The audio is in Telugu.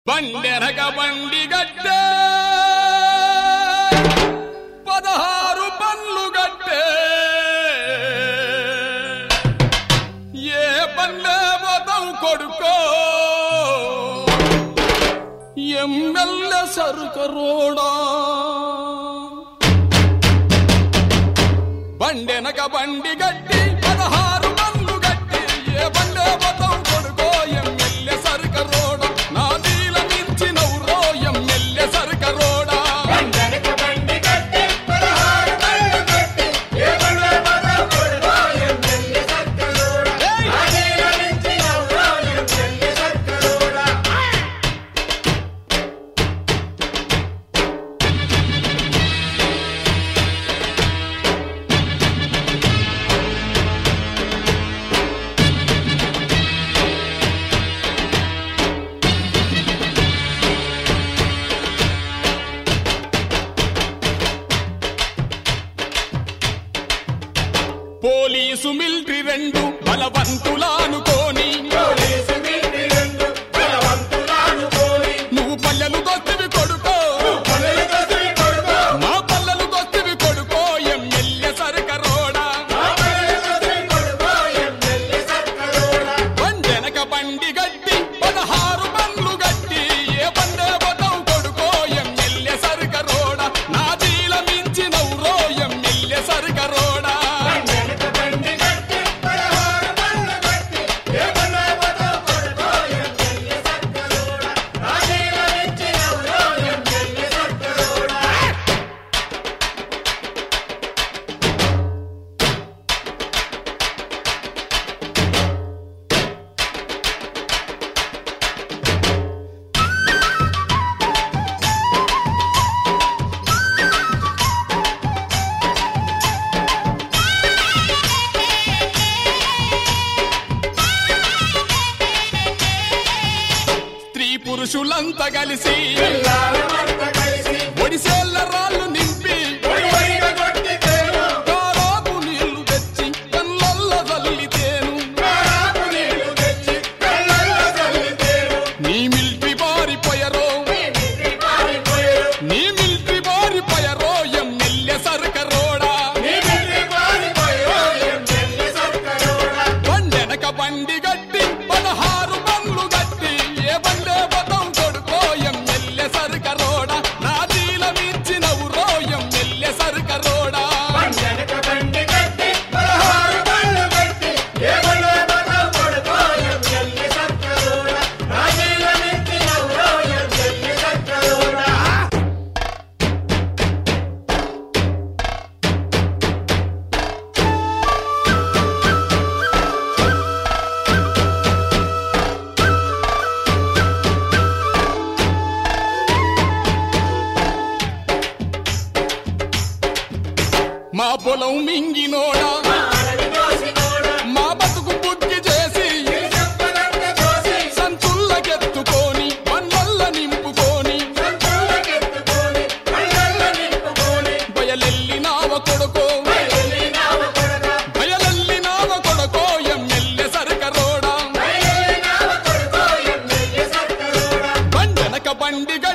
బండెనక బండి గట్టే పదహారు పన్లు గట్టే ఏ పల్లె పోతావు కొడుకో ఎమ్మెల్యే సరుకు రోడా బండెనక బండి గట్టి పదహారు పన్లు గట్టి ఏ బండే పోతావు కొడుకో ఎమ్మెల్యే సరుక రోడ నా నీల మించి నవ్వురో ఎమ్మెల్యే సరుక రోడా వెనక బండి కట్టి పదహారు బండ్లు కట్టి ఏ బండ్లో పోతావు కొడుకో ఎమ్మెల్యే సర్కరోడా ఏయ్! ఆదేల నుంచి నవ్వురో ఎమ్మెల్యే సర్కరోడా పోలీసు మిలిటరీ రెండు బలవంతులానుకోని పోలీసు మిలిటరీ రెండు బలవంతులాను కోరి నువ్వు పల్లెలు దొత్తివి కొడుకో పనులు దొరికి కొడుకో మా పల్లెలు దొత్తివి కొడుకో ఎమ్మెల్యే సరుక రోడా ఆ పనులు దొరికి కొడుకో ఎమ్మెల్యే సర్కరోడా బండెనక బండి గట్టి పదహారు బండ్లు గట్టి ఏ బండే పోతావు కొడుకో ఎమ్మెల్యే సరుక రోడా నా దీల మించి నవ్వురో ఎమ్మెల్యే సరుక రోడా వెనక బండి కట్టి పదహారు బండ్లు కట్టి ఏ బండ్లో పోతావు కొడుకో ఎమ్మెల్యే సర్కరోడా ఆదేల నుంచి నవ్వురో ఎమ్మెల్యే సర్కరోడా స్త్రీ పురుషులంతా కలిసి పిల్లలమంతా కలిసి ఒడిసేళ్ల రాళ్ళు నింపి ఒడి ఒడిగా కొట్టితేను కారాపు నీళ్లు తెచ్చి కళ్ళల్లో చల్లితేను కారాపు నీళ్లు తెచ్చి కళ్ళల్లో చల్లితేను నీ మిలిటరీ పారిపోయరో నీ మిత్రి పారిపోయేరు నీ మిలిటరీ పారిపోయరో ఎమ్మెల్యే సరుక రోడా నీ మిత్రి పారిపోయేరు ఎమ్మెల్యే సర్కరోడా బండెనక బండి గట్టి పదహారు బండ్లు గట్టి ఏ బండే పదం కొడుకో ఎమ్మెల్యే సరుక రోడా నా దీల మించి నవ్వురో ఎమ్మెల్యే సరుక రోడా వెనక బండి కట్టి పదహారు బండ్లు కట్టి ఏ బండ్లో పోతావు కొడుకో ఎమ్మెల్యే సర్కరోడా రాజీల నుంచి నవ్వురో ఎమ్మెల్యే సర్కరోడా మా పొలం మింగినోడా అడవి దోసినోడా మా బతుకు బుద్ధి చేసి నీ చెప్పలంతా దోసి సంచుల్లకెత్తుకొని పన్వల్ల నింపుకొని సంచులకెత్తుకొని కళ్ళల్లో నింపుకొని బయలెల్లినావ కొడుకో బయలునావ కొడగా బయలెల్లినావ కొడుకో ఎమ్మెల్యే సరుక రోడా బయలునావ కొడుకో ఎమ్మెల్యే సర్కరోడా బండెనక బండి